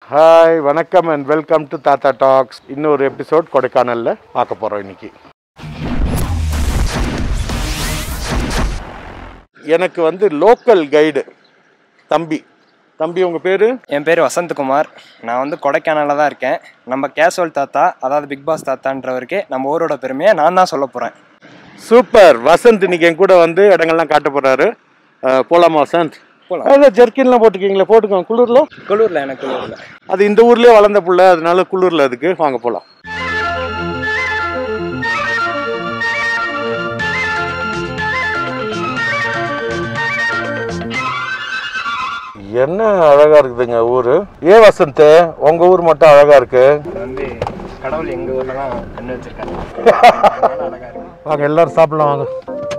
Hi வணக்கம் and welcome to Thatha talks இன்னொரு episode கொடைக்கானலில் பார்க்க போகிறோம் இன்னைக்கு எனக்கு வந்து லோக்கல் கைடு தம்பி தம்பி உங்கள் பேர் என் பேர் வசந்த்குமார் நான் வந்து கொடைக்கானலில் தான் இருக்கேன் நம்ம கேஷுவல் தாத்தா அதாவது பிக் பாஸ் தாத்தான்றவருக்கு நம்ம ஊரோட பெருமையை நான் தான் சொல்ல போகிறேன் சூப்பர் வசந்த் இன்னைக்கு என் கூட வந்து இடங்கள்லாம் காட்ட போகிறாரு போலாமா வசந்த் போலாம். அதில் ஜெர்க்கின்லாம் போட்டுக்கிங்களா போட்டுக்கோங்க குளிரில் குளூரில் எனக்கு குளூரில் அது இந்த ஊர்லயே வளர்ந்த புள்ள அதனால குளிர்ல அதுக்கு வாங்க போலாம் என்ன அழகா இருக்குதுங்க ஊரு ஏ வசந்த் உங்க ஊர் மட்டும் அழகா இருக்கு அது வந்து கடவுள் எங்கள் ஊரில் தான் கண்ணு வச்சிருக்காரு அழகாக இருக்கு வாங்க எல்லாரும் சாப்பிடலாம் வாங்க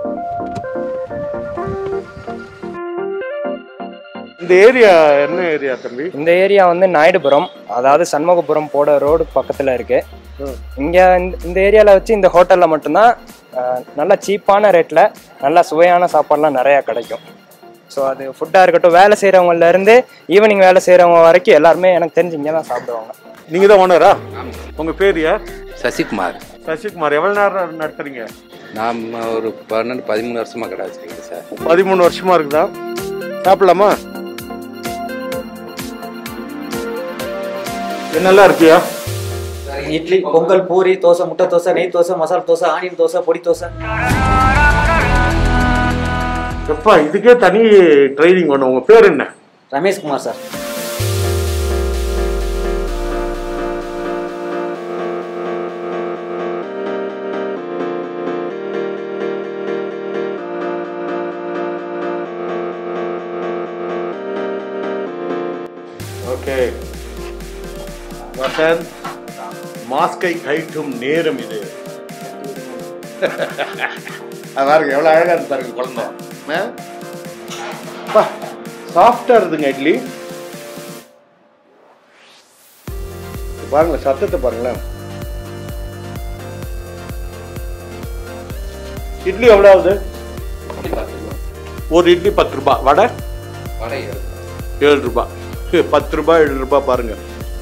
இந்த ஏரியா என்ன ஏரியா தம்பி இந்த ஏரியா வந்து நாயுடுபுரம் அதாவது சண்முகபுரம் போட ரோடு பக்கத்தில் இருக்கு இங்கே இந்த ஏரியாவில் வச்சு இந்த ஹோட்டலில் மட்டும்தான் அஹ், நல்ல சீப்பான ரேட்டில் நல்ல சுவையான சாப்பாடுலாம் நிறையா கிடைக்கும் ஸோ அது ஃபுட்டாக இருக்கட்டும் வேலை செய்கிறவங்கள இருந்து ஈவினிங் வேலை செய்கிறவங்க வரைக்கும் எல்லாருமே எனக்கு தெரிஞ்சு இங்கே தான் சாப்பிடுவாங்க நீங்க தான் ஓனரா உங்க பேரியா சசிகுமார் சசிகுமார் எவ்வளவு நேரம் நடத்துறீங்க நாம் ஒரு பன்னெண்டு பதிமூணு வருஷமா கடை வச்சிருக்கேன் சார் பதிமூணு வருஷமா இருக்குதா சாப்பிடலாமா என்னெல்லாம் இருக்கியா இட்லி பொங்கல் பூரி தோசை முட்டை தோசை நெய் தோசை மசாலா தோசை ஆனியன் தோசை பொடி தோசை எப்பா இதுக்கே தனி ட்ரைனிங் ஒன்று உங்க பேர் என்ன ரமேஷ்குமார் சார் ஓகே வசந்த் மாஸ்கை கழட்டும் நேரம் இது அது பாருங்க எவ்வளோ அழகா இருக்கு பாருங்க குழந்தை சாஃப்டா இருக்குதுங்க இட்லி பாருங்க சத்தத்தை பாருங்களேன் இட்லி எவ்வளோ ஆகுது ஒரு இட்லி பத்து ரூபாய் வடை வடை ஏழு ரூபாய் ஹே, பத்து ரூபாய் ஏழு ரூபாய் பாருங்க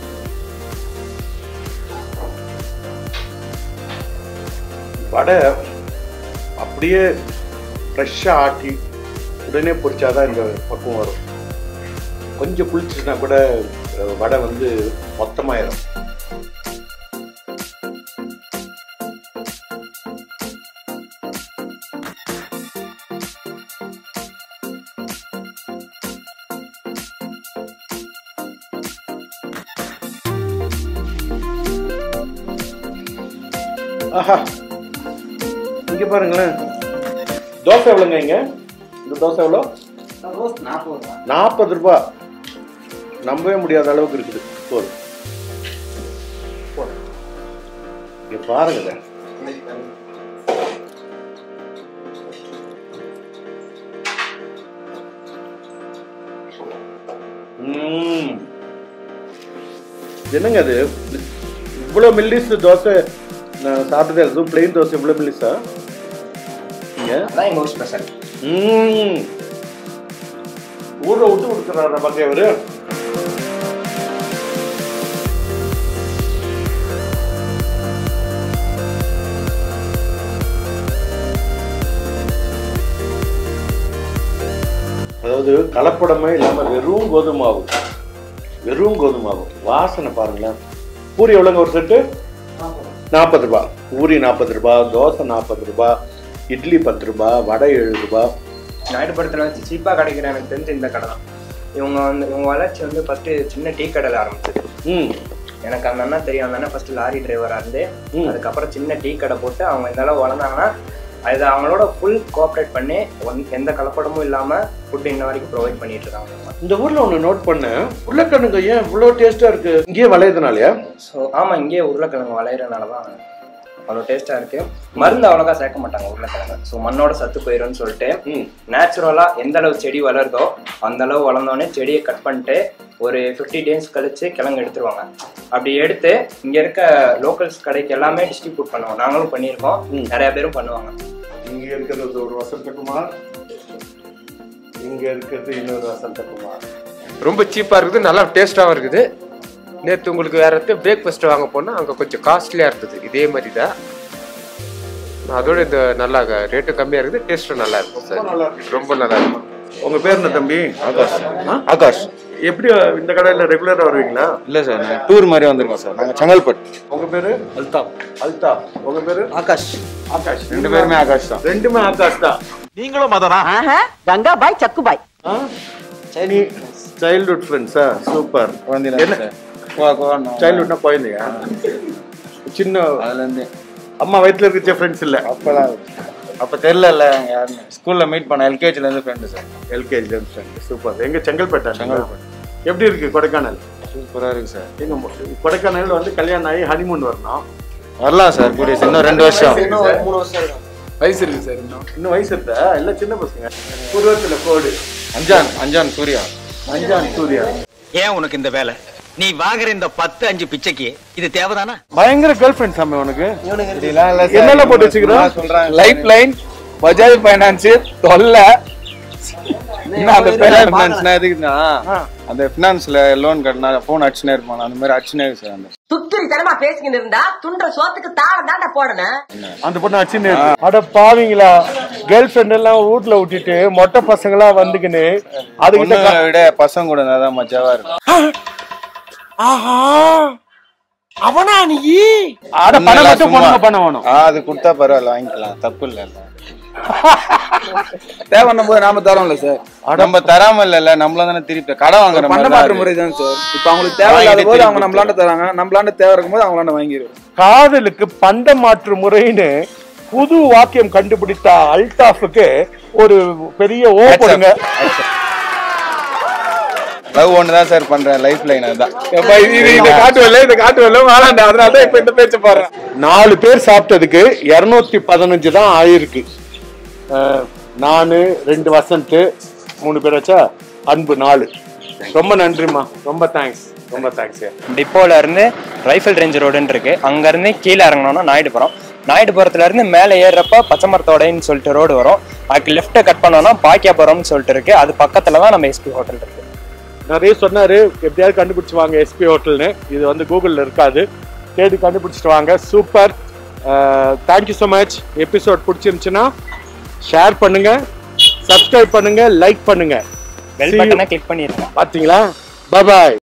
வடை அப்படியே ஃப்ரெஷ்ஷாக ஆட்டி உடனே பொரிச்சாதான் இந்த பக்குவம் வரும் கொஞ்சம் புளிச்சுன்னா கூட அஹ், வடை வந்து மொத்தமாயிரும் ஆஹா இங்க பாருங்களேன் தோசை எவ்வளோங்க இங்க இந்த தோசை எவ்வளோ நாற்பது ரூபாய் நம்பவே முடியாத அளவுக்கு இருக்குது போதும் போதும். இங்க பாருங்க இதை. ம். என்னங்க அது இவ்வளோ மில்லிஸ் தோசை நான் சாப்பிட்டதே அதுவும் பிளெயின் தோசை இவ்வளோ மில்லிஸா இங்க அதான் எங்கள் ஊர் ஸ்பெஷல் ம். ஊரை விட்டு கொடுக்குறாரு நமக்கு அவரு அதாவது கலப்படமே இல்லாம வெறும் கோதுமாவு வெறும் கோதுமாவு வாசனை பாருங்களேன் பூரி எவ்வளோங்க ஒரு செட்டு நாற்பது ரூபாய் பூரி நாற்பது ரூபாய் தோசை நாற்பது ரூபாய் இட்லி பத்து ரூபாய் வடை ஏழு ரூபாய் நாயுடுபுரத்தில் வச்சு சீப்பாக கிடைக்கிற எனக்கு தெரிஞ்சு இந்த கடை தான் இவங்க வந்து இவங்க வளர்ச்சி வந்து ஃபஸ்ட்டு சின்ன டீ கடையில் ஆரம்பிச்சது ம் எனக்கு அந்த அண்ணா தெரியும் அந்த அண்ணா ஃபர்ஸ்ட் லாரி டிரைவராக இருந்து ம். அதுக்கப்புறம் சின்ன டீ கடை போட்டு அவங்க இந்த அளவு வளர்ந்தாங்கன்னா அது அவங்களோட ஃபுல் கோஆப்ரேட் பண்ணி ஒன்- எந்த கலப்படமும் இல்லாமல் ஃபுட் இன்ன வரைக்கும் ப்ரொவைட் பண்ணிட்டு இருக்காங்க அவங்க. இந்த ஊர்ல ஒன்று நோட் பண்ணேன் உருளைக்கிழங்கு ஏன் இவ்வளோ டேஸ்டா இருக்கு இங்கேயே விளையதுனாலயா ஸோ ஆமாம் இங்கேயே உருளைக்கிழங்கு விளையிறதுனால தான் அவ்வளோ டேஸ்ட்டாக இருக்குது மருந்து அவ்வளோக்கா சேர்க்க மாட்டாங்க உருளைக்கிழங்கு ஸோ மண்ணோட சத்து போயிரும்னு சொல்லிட்டு ம் நேச்சுரலாக எந்த அளவு செடி வளருதோ அந்த அளவு வளர்ந்தோடனே செடியை கட் பண்ணிட்டு ஒரு ஃபிஃப்டி டேஸ் கழிச்சு கிழங்கு எடுத்துருவாங்க அப்படி எடுத்து இங்கே இருக்க லோக்கல்ஸ் கடைக்கு எல்லாமே டிஸ்ட்ரிபியூட் பண்ணுவோம் நாங்களும் பண்ணியிருக்கோம் ம். நிறைய பேரும் பண்ணுவாங்க இங்க இருக்கிறது ஒரு வசந்தகுமார் இங்க இருக்கிறது இன்னொரு வசந்தகுமார் ரொம்ப சீப்பாக இருக்குது நல்லா டேஸ்ட்டாகவும் இருக்குது நேற்று உங்களுக்கு வேற இடத்துல பிரேக்ஃபாஸ்ட் வாங்க போனால் அங்கே கொஞ்சம் காஸ்ட்லியாக இருந்தது இதே மாதிரி தான் அதோட இந்த நல்லா ரேட்டு கம்மியாக இருக்குது டேஸ்ட்டும் நல்லா இருக்கும் சார் ரொம்ப நல்லா இருக்கும் உங்க பேர் என்ன தம்பி ஆகாஷ் ஆ? ஆகாஷ் எப்படி இந்த கடையில ரெகுலரா வருவீங்களா இல்ல சார் நாங்கள் டூர் மாதிரி வந்திருக்கோம் சார் நாங்கள் செங்கல்பட்டு உங்க பேரு அல்தாப் அல்தாப் உங்க பேரு ஆகாஷ் ஆகாஷ் ரெண்டு பேருமே ஆகாஷ் தான் ரெண்டுமே ஆகாஷ் தான் கங்காபாய் சக்குபாய் நீ சைல்ட்ஹுட் ஃப்ரெண்ட்ஸா சூப்பர் குழந்தையில என்ன சார் கோவா கோவா சைல்ட்ஹுட்னா குழந்தையா சின்ன அதுலேருந்து அம்மா வயித்துல இருக்க ஃப்ரெண்ட்ஸ் இல்ல அப்போதான் அப்போ தெரில யாருன்னு ஸ்கூலில் மீட் பண்ண எல்கேஜிலேருந்து friend sir LKG friend super எங்க செங்கல்பேட்டா செங்கல்பட்டு. எப்படி இருக்கு கொடைக்கானல் சூப்பராக இருக்கு சார் எங்க மு- கொடைக்கானல் வந்து கல்யாணம் ஆகி ஹனிமூன் வரணும் வரலாம் சார் கூடிய சீக்கிரம். இன்னும் ரெண்டு வருஷம் வயசு இருக்குது சார் இன்னும் இன்னும் வயசு இருக்கா எல்லாம் சின்ன பசங்க பூர்வத்துல கோடு அஞ்சான் அஞ்சான் சூர்யா அஞ்சான் சூர்யா ஏன் உனக்கு இந்த வேலை நீ வாங்குற இந்த பத்து அஞ்சு பிச்சைக்கு இது தேவைதானா பயங்கர கேர்ள் ஃப்ரெண்ட்ஸ் அம்மா உனக்கு இப்படிலாம் இல்லை என்னெல்லாம் போட்டு வச்சுக்கிறோம்? சொல்கிறாங்க லைஃப் லைன் பஜாஜ் ஃபைனான்ஸ் தொல்லை இன்னும் அந்த பேர் ஃபினான்ஸ்னா எதுக்குன்னா அந்த ஃபினான்ஸ்ல லோன் கட்டினா ஃபோன் அடிச்சுனே இருப்பான் அந்த மாதிரி அடிச்சுனே இருக்கு சார் அந்த துக்கிரி தனமா பேசிக்கிட்டு இருந்தா துண்ட சோத்துக்கு தாளம் தாண்டா போடணும் அந்த பொண்ணு அச்சின்னு அட பாவீங்களா கேர்ள் ஃப்ரெண்ட் எல்லாம் வீட்ல விட்டுட்டு மொட்டை பசங்களா வந்துக்கின்னு அதுகிட்ட பொண்ணுங்களை விட பசங்க கூட இருந்தா தான் மஜாவா இருக்கும் ஆஹா அவனா நீ அட பணம் மட்டும் பொண்ணுங்க பண்ண வேணும் ஆ அது கொடுத்தா பரவாயில்ல வாங்கிக்கலாம் தப்பு இல்ல தேவைன்னும் போது நாம தரோம்ல சார் நம்ம தராம இல்ல நம்மள தானே திருப்பி கடன் வாங்குற பண்ண மாதிரி மாற்ற தான் முறை தான் சார் இப்ப அவங்களுக்கு தேவை இல்லாத போது அவங்க நம்மளாண்ட தராங்க நம்மளாண்ட தேவை இருக்கும்போது அவங்களாண்ட வாங்கிடுவோம் காதலுக்கு பண்ட மாற்று முறைன்னு புது வாக்கியம் கண்டுபிடித்த அல்தாஃபுக்கு ஒரு பெரிய ஓ போடுங்க லவ் ஒன்று தான் சார் பண்றேன் லைஃப் லைன் அதுதான் எப்பா, இது இது இந்த காட்டு வரல இந்த காட்டு வரல வேணாண்டா அதனால தான் இப்ப இந்த பேச்ச பாடுறேன் நாலு பேர் சாப்பிட்டதுக்கு இருநூத்தி பதினஞ்சு தான் ஆயிருக்கு அஹ், நானு ரெண்டு வசந்த் மூணு பேர் வச்சா அன்பு நாலு ரொம்ப நன்றிம்மா ரொம்ப தேங்க்ஸ் ரொம்ப தேங்க்ஸ் டிப்போல இருந்து ரைஃபிள் ரேஞ்ச் ரோடுன்னு இருக்கு அங்க இருந்து கீழே இறங்கணும்னா நாயுடுபுரம் நாயுடுபுரத்துல இருந்து மேலே ஏறுறப்ப பச்சைமரத்தோடைன்னு சொல்லிட்டு ரோடு வரும் அதுக்கு லெஃப்ட்டை கட் பண்ணோம்னா பாக்கியாபுரம்னு சொல்லிட்டு இருக்கு அது பக்கத்துல தான் நம்ம எஸ்பி ஹோட்டல் இருக்கு நிறைய சொன்னாரு எப்படியாவது கண்டுபிடிச்சு வாங்க எஸ்பி ஹோட்டல்னு இது வந்து கூகுளில் இருக்காது தேடி கண்டுபிடிச்சிட்டு வாங்க super thank you so much episode பிடிச்சிருந்துச்சுன்னா ஷேர் பண்ணுங்க சப்ஸ்கிரைப் பண்ணுங்க லைக் பண்ணுங்க பெல் See you. பட்டனை கிளிக் பண்ணிருக்கேன் பாத்தீங்களா பாய்